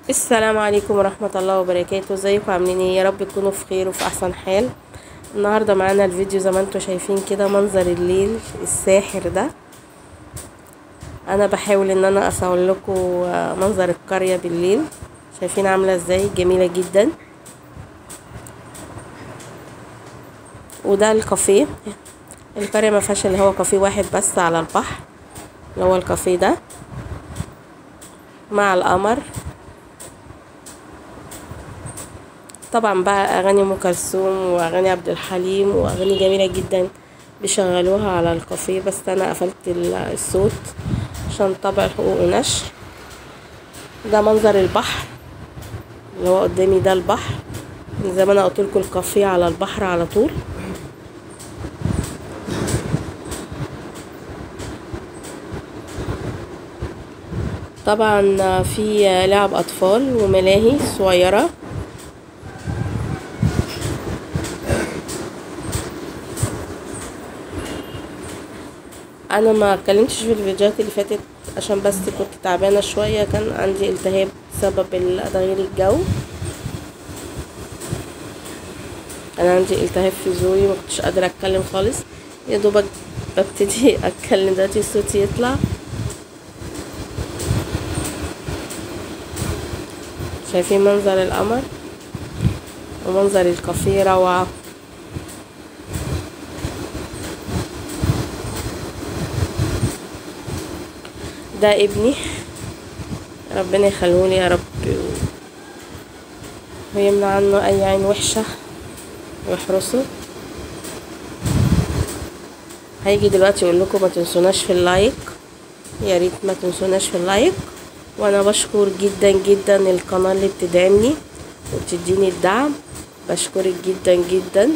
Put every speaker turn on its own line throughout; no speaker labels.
السلام عليكم ورحمة الله وبركاته ازيكم عاملين ايه يا رب تكونوا في خير وفي احسن حال النهاردة معانا الفيديو زي ما انتم شايفين كده منظر الليل الساحر ده انا بحاول ان انا اصور لكم منظر القرية بالليل شايفين عاملة ازاي جميلة جدا وده الكافيه القرية ما فيهاش اللي هو كافيه واحد بس على البحر اللي هو الكافيه ده مع القمر طبعا بقى اغاني ام كلثوم واغاني عبد الحليم واغاني جميله جدا بيشغلوها على الكافيه بس انا قفلت الصوت عشان طبع حقوق ونشر ده منظر البحر اللي هو قدامي ده البحر زي ما انا قلت لكم الكافيه على البحر على طول طبعا في لعب اطفال وملاهي صغيره انا ما اتكلمتش في الفيديوهات اللي فاتت عشان بس كنت تعبانه شويه كان عندي التهاب بسبب تغيير الجو انا عندي التهاب في زوري ما كنتش قادره اتكلم خالص يا دوبك ببتدي اتكلم دلوقتي صوتي يطلع شايفين منظر القمر ومنظر الكافيه روعه ده ابني ربنا يخليهولي يا رب ويمنع عنه اي عين وحشة ويحرسه هيجي دلوقتي يقول لكم ما تنسوناش في اللايك يا ريت ما تنسوناش في اللايك وانا بشكر جدا جدا القناة اللي بتدعمني وبتديني الدعم بشكرك جدا جدا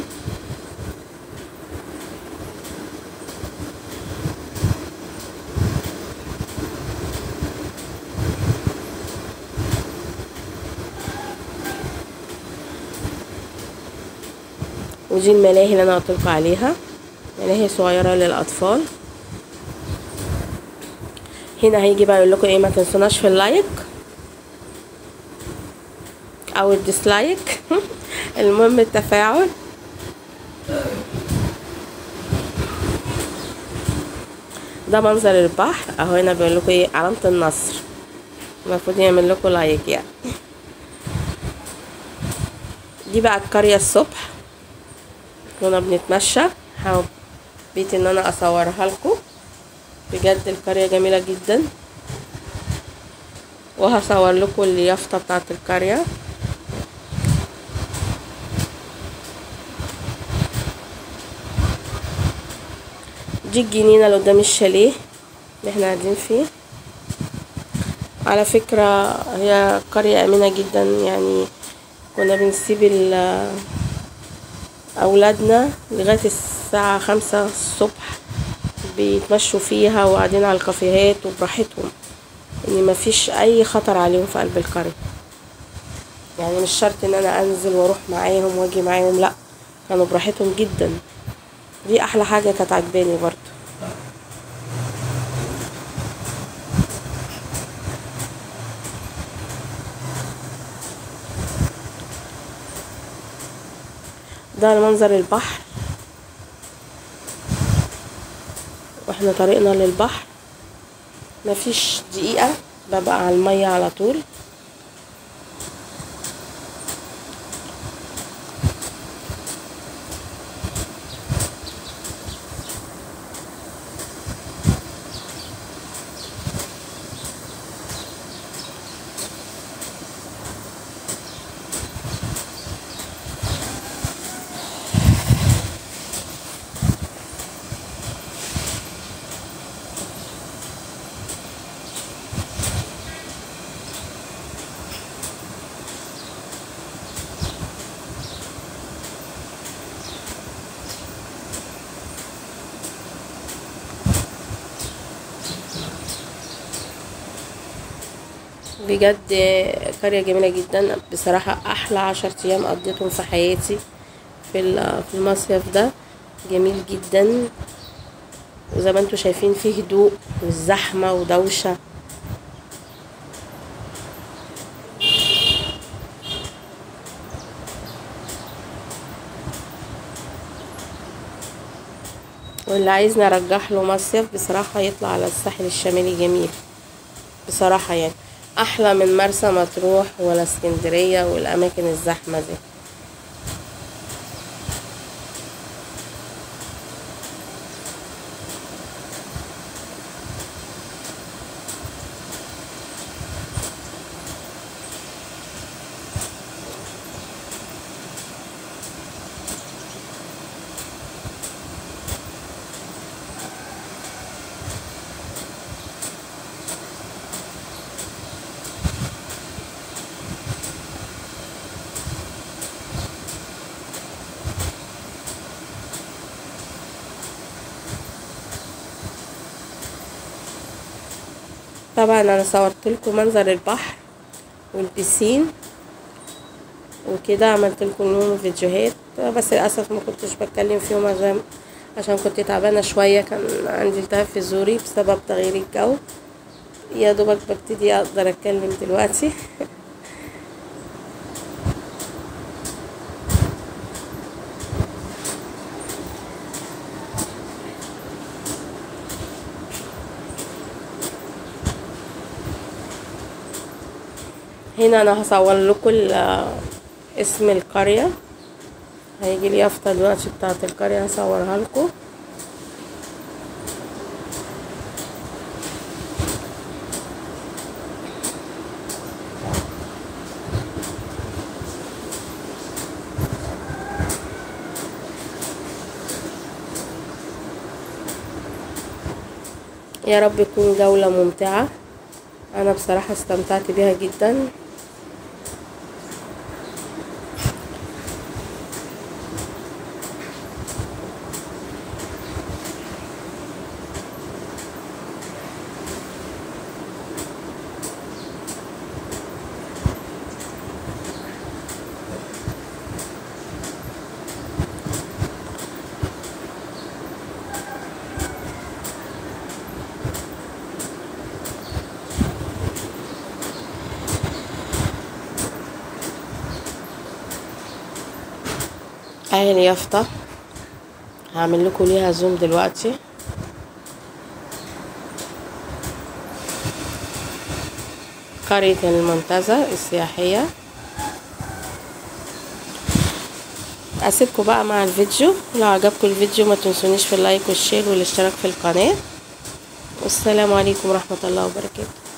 ودي الملاهي اللي انا قلت عليها ملاهي صغيره للاطفال هنا هيجي بقى يقول لكم ايه ما تنسوناش في اللايك او الديسلايك المهم التفاعل ده منظر البحر اهو هنا بيقول لكم ايه علامه النصر المفروض يعمل لكم لايك يعني دي بقى القريه الصبح كنا بنتمشى حبيت ان انا اصورها لكم بجد القريه جميله جدا وهصور لكم اليافطه بتاعه القريه دي الجنينه اللي قدام الشاليه اللي احنا قاعدين فيه على فكره هي قريه امنه جدا يعني كنا بنسيب أولادنا لغاية الساعة خمسة الصبح بيتمشوا فيها وقاعدين على الكافيهات وبراحتهم ان مفيش اي خطر عليهم في قلب القرية يعني مش شرط ان انا انزل واروح معاهم واجي معاهم لا كانوا براحتهم جدا دي احلى حاجة كانت عجباني برضو ده منظر البحر واحنا طريقنا للبحر مفيش دقيقة ببقى على المية على طول بجد قرية جميلة جدا بصراحة أحلى عشر أيام قضيتهم في حياتي في في المصيف ده جميل جدا وزي ما انتوا شايفين فيه هدوء والزحمة ودوشة واللي عايزني ارجح له مصيف بصراحة يطلع على الساحل الشمالي جميل بصراحة يعني احلى من مرسى مطروح ولا اسكندرية والاماكن الزحمة دي طبعا انا صورت لكم منظر البحر والبسين وكده عملت لكم لهم فيديوهات بس للاسف ما كنتش بتكلم فيهم عشان عشان كنت تعبانه شويه كان عندي التهاب في زوري بسبب تغيير الجو يا دوبك ببتدي اقدر اتكلم دلوقتي هنا انا هصور لكم اسم القرية هيجي لي يافطة دلوقتي بتاعة القرية هصورها لكم يا رب تكون جولة ممتعة انا بصراحة استمتعت بيها جدا اهي اليافطة هعمل لكم ليها زوم دلوقتي قرية المنتزه السياحية اسيبكم بقى مع الفيديو لو عجبكم الفيديو ما تنسونيش في اللايك والشير والاشتراك في القناة والسلام عليكم ورحمة الله وبركاته